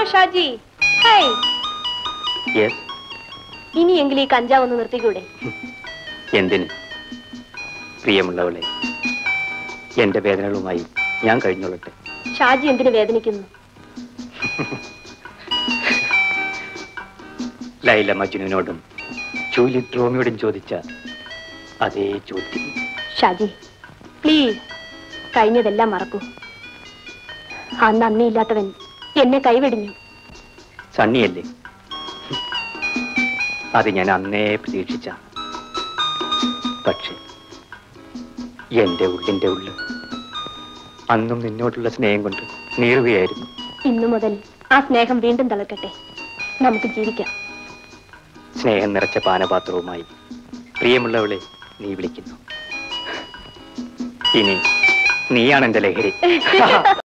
Shaji high yes ഇനിയെങ്കിലും ഈ കഞ്ചാവ് ഒന്ന് നിർത്തിക്കൂടെ എന്തിന് പ്രിയമുള്ളവളെ എന്റെ വേദനകളുമായി ഞാൻ കഴിഞ്ഞോളട്ടെ ഷാജി എന്തിനു വേദനിക്കുന്നു ലൈല മജ്നുവിനോടും ജൂലി ഡ്രോമിയോടും ചോദിച്ച അതേ ചോദ്യം ഷാജി പ്ലീസ് കഴിഞ്ഞതെല്ലാം മറക്കൂ ആ നന്ദിയില്ലാത്തവൻ എന്നെ കൈവെടിഞ്ഞു സണ്ണിയല്ലേ അത് ഞാൻ അന്നേ പ്രതീക്ഷിച്ച പക്ഷെ എന്റെ ഉള്ളിന്റെ ഉള്ളിൽ അന്നും നിന്നോടുള്ള സ്നേഹം കൊണ്ട് നീറുകയായിരുന്നു ഇന്നു മുതൽ ആ സ്നേഹം വീണ്ടും തളർക്കട്ടെ നമുക്ക് ജീവിക്കാം സ്നേഹം നിറച്ച പാനപാത്രവുമായി പ്രിയമുള്ളവളെ നീ വിളിക്കുന്നു ഇനി നീയാണ് എന്റെ ലഹരി